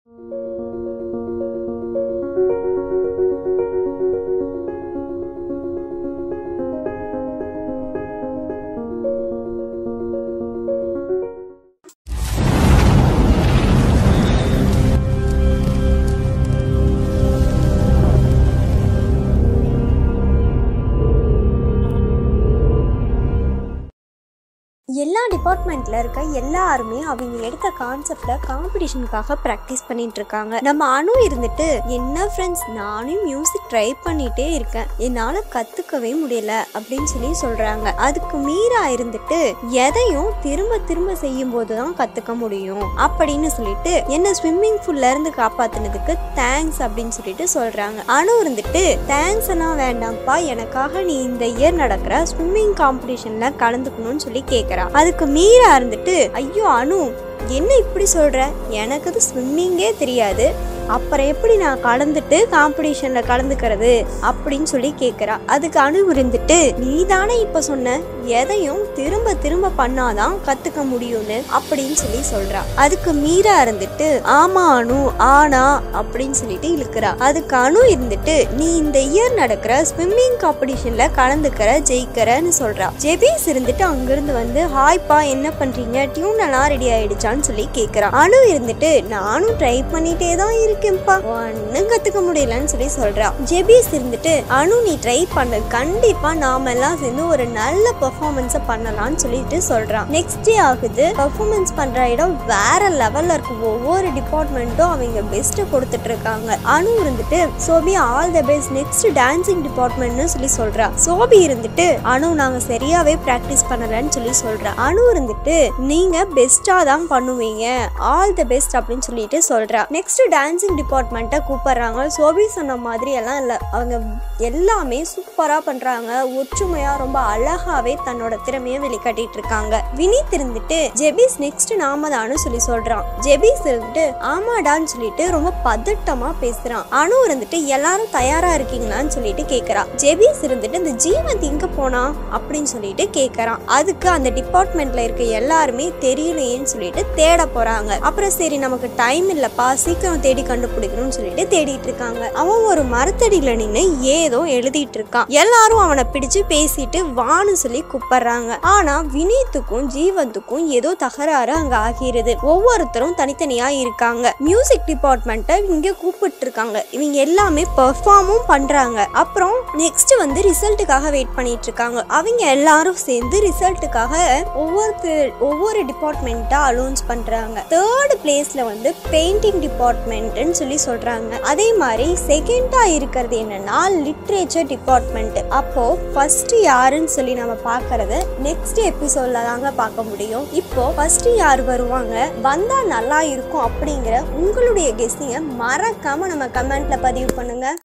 எல்லா டிபார்ட்மெண்ட்ல இருக்க எல்லாருமே அவங்க எடுத்த கான்செப்ட்ல காம்படிஷனுக்காக ப்ராக்டிஸ் பண்ணிட்டு இருக்காங்க நம்ம அணு இருந்துட்டு என்ன ஃப்ரெண்ட்ஸ் நானும் மியூசிக் ட்ரை பண்ணிட்டே இருக்கேன் என்னால கத்துக்கவே முடியல அப்படின்னு சொல்லி சொல்றாங்க அதுக்கு மீரா இருந்துட்டு எதையும் திரும்ப திரும்ப செய்யும் போதுதான் கத்துக்க முடியும் அப்படின்னு சொல்லிட்டு என்ன ஸ்விம்மிங் பூல்ல இருந்து காப்பாத்துனதுக்கு தேங்க்ஸ் அப்படின்னு சொல்லிட்டு சொல்றாங்க அணு இருந்துட்டு தேங்க்ஸ் எல்லாம் வேண்டாம்ப்பா எனக்காக நீ இந்த இயர் நடக்கிற ஸ்விம்மிங் காம்படிஷன்ல கலந்துக்கணும்னு சொல்லி கேக்குறா அதுக்கு மீரா இருந்துட்டு ஐயோ அனு என்ன இப்படி சொல்ற எனக்கு அது ஸ்விம்மிங்கே தெரியாது அப்புறம் எப்படி நான் கலந்துட்டு காம்படிஷன்ல கலந்துக்கிறது அப்படின்னு சொல்லி கேக்குறா அதுக்கு அணு இருந்துட்டு நீ தானே இப்ப சொன்ன எதையும் திரும்ப திரும்ப பண்ணாதான் கத்துக்க முடியும்னு அப்படின்னு சொல்லி சொல்றா அதுக்கு மீரா இருந்துட்டு ஆமா அனு ஆனா அப்படின்னு சொல்லிட்டு இழுக்கிறா அதுக்கு அணு இருந்துட்டு நீ இந்த இயர் நடக்கிற ஸ்விம்மிங் காம்படிஷன்ல கலந்துக்கிற ஜெயிக்கிறன்னு சொல்றா ஜெபீஸ் இருந்துட்டு அங்கிருந்து வந்து ஹாய்ப்பா என்ன பண்றீங்க டியூன் எல்லாம் ரெடி ஆயிடுச்சான்னு சொல்லி கேக்குறா அணு இருந்துட்டு நானும் ட்ரை பண்ணிட்டே தான் இருக்கேன்ப்பா ஒன்னும் கத்துக்க முடியலன்னு சொல்லி சொல்றா ஜெபீஸ் இருந்துட்டு அணு நீ ட்ரை பண்ணு கண்டிப்பா நாம எல்லாம் சேர்ந்து ஒரு நல்ல பெர்ஃபார்மன்ஸை பண்ணலாம்னு சொல்லிட்டு சொல்றான் நெக்ஸ்ட் டே ஆகுது பெர்ஃபார்மன்ஸ் பண்ற இடம் வேற லெவல்ல இருக்கு ஒவ்வொரு டிபார்ட்மெண்ட்டும் அவங்க பெஸ்ட் கொடுத்துட்டு இருக்காங்க அணு இருந்துட்டு Sophie all the best next dancing டிபார்ட்மெண்ட்னு சொல்லி சொல்றா சோபி இருந்துட்டு அணு நாங்க சரியாவே பிராக்டிஸ் பண்ணலன்னு சொல்லி சொல்றா அணு இருந்துட்டு நீங்க பெஸ்டா தான் பண்ணுவீங்க ஆல் த பெஸ்ட் அப்படின்னு சொல்லிட்டு சொல்றா நெக்ஸ்ட் டான்சிங் டிபார்ட்மெண்ட்டை கூப்பிடுறாங்க சோபி சொன்ன மாதிரி எல்லாம் இல்ல அவங்க எல்லாமே சூப்பரா பண்றாங்க ஒற்றுமையா ரொம்ப அழகாவே தன்னோட திறமையை வெளிக்காட்டிட்டு இருக்காங்க வினீத் இருந்துட்டு ஜெபிஸ் நெக்ஸ்ட் நாம தான்னு சொல்லி சொல்றான் ஜெபிஸ் இருந்துட்டு ஆமாடான்னு சொல்லிட்டு ரொம்ப பதட்டமா பேசுறான் அனு இருந்துட்டு எல்லாரும் தயாரா இருக்கீங்களான்னு சொல்லிட்டு கேக்குறா ஜெபிஸ் இருந்துட்டு இந்த ஜீவந்த் எங்க போனா அப்படின்னு சொல்லிட்டு கேக்குறான் அதுக்கு அந்த டிபார்ட்மெண்ட்ல இருக்க எல்லாருமே தெரியலையேன்னு சொல்லிட்டு தேட போறாங்க அப்புறம் சரி நமக்கு டைம் இல்லப்பா சீக்கிரம் தேடி கண்டுபிடிக்கணும்னு சொல்லிட்டு தேடிட்டு இருக்காங்க அவன் ஒரு மரத்தடியில நின்று ஏதோ எழுதிட்டு இருக்கான் எல்லாரும் அவனை பிடிச்சு பேசிட்டு வான்னு சொல்லி கூப்பிடுறாங்க ஆனா வினீத்துக்கும் ஜீவந்துக்கும் ஏதோ தகராறு அங்க ஆகிறது ஒவ்வொருத்தரும் தனித்தனியா இருக்காங்க மியூசிக் டிபார்ட்மெண்ட்டை இங்க கூப்பிட்டு இருக்காங்க இவங்க எல்லாமே பெர்ஃபார்மும் பண்றாங்க அப்புறம் நெக்ஸ்ட் வந்து ரிசல்ட்டுக்காக வெயிட் பண்ணிட்டு இருக்காங்க அவங்க எல்லாரும் சேர்ந்து ரிசல்ட்டுக்காக ஒவ்வொருத்தர் ஒவ்வொரு டிபார்ட்மெண்ட்டா அலௌன்ஸ் பண்றாங்க தேர்ட் பிளேஸ்ல வந்து பெயிண்டிங் டிபார்ட்மெண்ட்னு சொல்லி சொல்றாங்க அதே மாதிரி செகண்டா இருக்கிறது என்னன்னா லிட்ரேச்சர் டிபார்ட்மெண்ட் அப்போ ஃபர்ஸ்ட் யாருன்னு சொல்லி நம்ம பார்க்கறது நெக்ஸ்ட் எபிசோட்ல தாங்க பார்க்க முடியும் இப்போ ஃபர்ஸ்ட் யார் வருவாங்க வந்தா நல்லா இருக்கும் அப்படிங்கிற உங்களுடைய கெஸ்டிங்க மறக்காம நம்ம கமெண்ட்ல பதிவு பண்ணுங்க